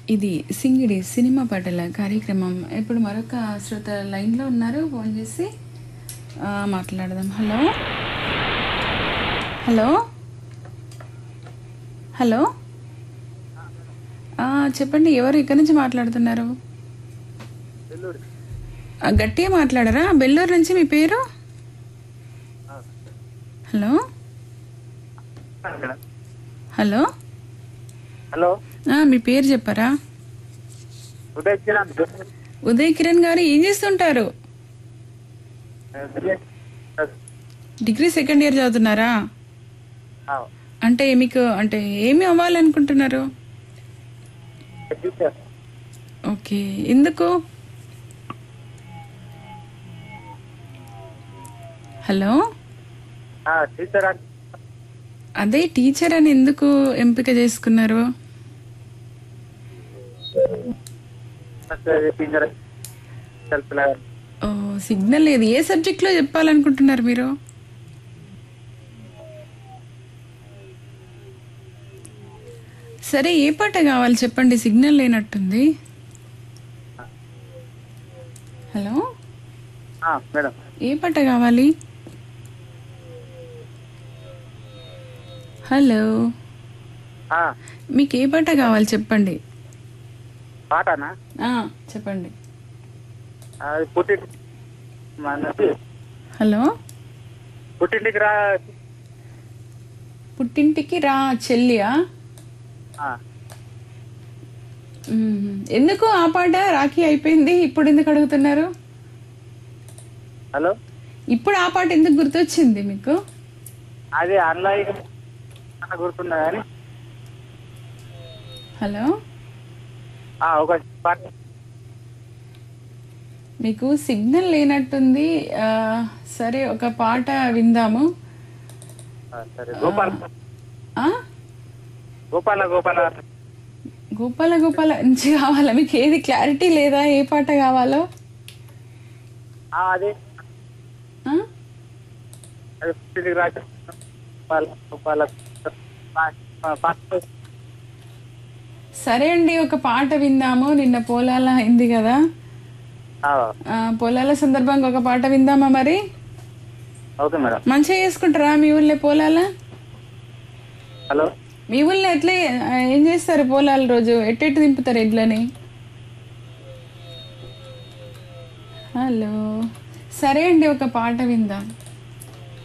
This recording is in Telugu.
ఇది సింగిడి సినిమా పాటల కార్యక్రమం ఇప్పుడు మరొక శ్రోత లైన్లో ఉన్నారు ఫోన్ చేసి ఆ, మాట్లాడదాం హలో హలో హలో ఆ, చెప్పండి ఎవరు ఇక్కడి నుంచి మాట్లాడుతున్నారు ఆ, గట్టిగా మాట్లాడరా బెల్లూరు నుంచి మీ పేరు హలో హలో హలో ఆ, మీ పేరు చెప్పరా ఉదయ్ కిరణ్ ఉదయ్ కిరణ్ గారు ఏం చేస్తుంటారు డిగ్రీ సెకండ్ ఇయర్ చదువుతున్నారా అంటే మీకు అంటే ఏమి అవ్వాలనుకుంటున్నారు టీచర్ ఓకే ఎందుకు హలో టీచర్ అదే టీచర్ అని ఎందుకు ఎంపిక చేసుకున్నారు టీచర్ తెలుపులాగా ఓ సిగ్నల్ లేదు ఏ సబ్జెక్ట్లో చెప్పాలనుకుంటున్నారు మీరు సరే ఏ పాట కావాలి చెప్పండి సిగ్నల్ లేనట్టుంది హలో మేడం ఏ పాట కావాలి హలో మీకు ఏ పాట కావాలి చెప్పండి పాటనా ఆ, చెప్పండి అది పుట్టి మనది హలో పుట్టింటికి రా పుట్టింటికి రా చెల్లియా ఆ, మ్మ్. ఎందుకు ఆ పాట రాఖీ అయిపోయింది ఇప్పుడు ఎందుకు అడుగుతున్నారు హలో ఇప్పుడు ఆ పాట ఎందుకు గుర్తొచ్చింది మీకు అది అన్లాయిక గుర్తున్నా కానీ హలో ఆ, ఒక పాట మీకు సిగ్నల్ లేనట్టుంది ఆ, సరే ఒక పాట విందాము ఆ, సరే గోపాల ఆ? గోపాల గోపాల గోపాల గోపాల నుంచి కావాలా మీకు ఏది క్లారిటీ లేదా ఏ పాట కావాలో ఆ, అది ఆ? అది పుట్టింటికి రా గోపాల గోపాల పా- పాట సరే అండి ఒక పాట విందాము నిన్న పోలాల అయింది కదా ఆ, ఆ, పొలాల సందర్భంగా ఒక పాట విందామా మరి ఓకే మేడం మంచిగా చేసుకుంటారా మీ ఊళ్ళో పోలాల హలో మీ ఊళ్ళో ఎట్లా ఆ, ఏం చేస్తారు పోలాల రోజు ఎట్టెట్టు దింపుతారు ఎడ్లని హలో సరే అండి ఒక పాట విందాం